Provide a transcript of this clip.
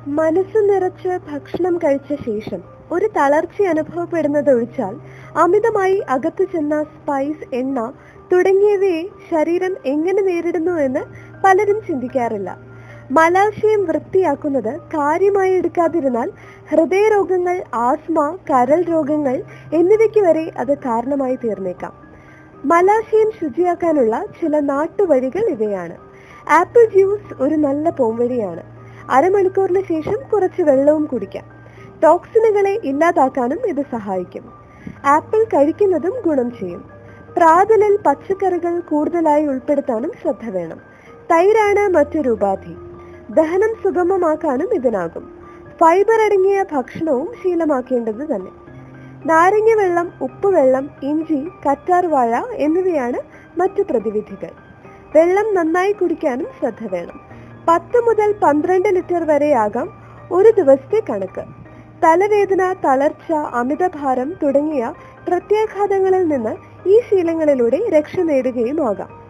മനസ്സ് നിറച്ച് ഭക്ഷണം കഴിച്ച ശേഷം ഒരു തളർച്ച അനുഭവപ്പെടുന്നത് ഒഴിച്ചാൽ അമിതമായി അകത്തു ചെന്ന സ്പൈസ് എണ്ണ തുടങ്ങിയവയെ ശരീരം എങ്ങനെ നേരിടുന്നു എന്ന് പലരും ചിന്തിക്കാറില്ല മലാശയം വൃത്തിയാക്കുന്നത് കാര്യമായി എടുക്കാതിരുന്നാൽ ഹൃദയരോഗങ്ങൾ ആസ്മ കരൾ രോഗങ്ങൾ എന്നിവയ്ക്ക് വരെ അത് കാരണമായി തീർന്നേക്കാം മലാശയം ശുചിയാക്കാനുള്ള ചില നാട്ടുവഴികൾ ഇവയാണ് ആപ്പിൾ ജ്യൂസ് ഒരു നല്ല പോംവഴിയാണ് അരമണിക്കൂറിന് ശേഷം കുറച്ച് വെള്ളവും കുടിക്കാം ടോക്സിനുകളെ ഇല്ലാതാക്കാനും ഇത് സഹായിക്കും ആപ്പിൾ കഴിക്കുന്നതും ഗുണം ചെയ്യും പ്രാതലിൽ പച്ചക്കറികൾ കൂടുതലായി ഉൾപ്പെടുത്താനും ശ്രദ്ധ വേണം തൈരാണ് മറ്റൊരു ഉപാധി ദഹനം സുഗമമാക്കാനും ഇതിനാകും ഫൈബർ അടങ്ങിയ ഭക്ഷണവും ശീലമാക്കേണ്ടത് തന്നെ നാരങ്ങ വെള്ളം ഉപ്പുവെള്ളം ഇഞ്ചി കറ്റാർവാഴ എന്നിവയാണ് മറ്റു പ്രതിവിധികൾ വെള്ളം നന്നായി കുടിക്കാനും ശ്രദ്ധ വേണം പത്ത് മുതൽ പന്ത്രണ്ട് ലിറ്റർ വരെയാകാം ഒരു ദിവസത്തെ കണക്ക് തലവേദന തളർച്ച അമിതഭാരം തുടങ്ങിയ പ്രത്യാഘാതങ്ങളിൽ നിന്ന് ഈ ശീലങ്ങളിലൂടെ രക്ഷ നേടുകയും ആകാം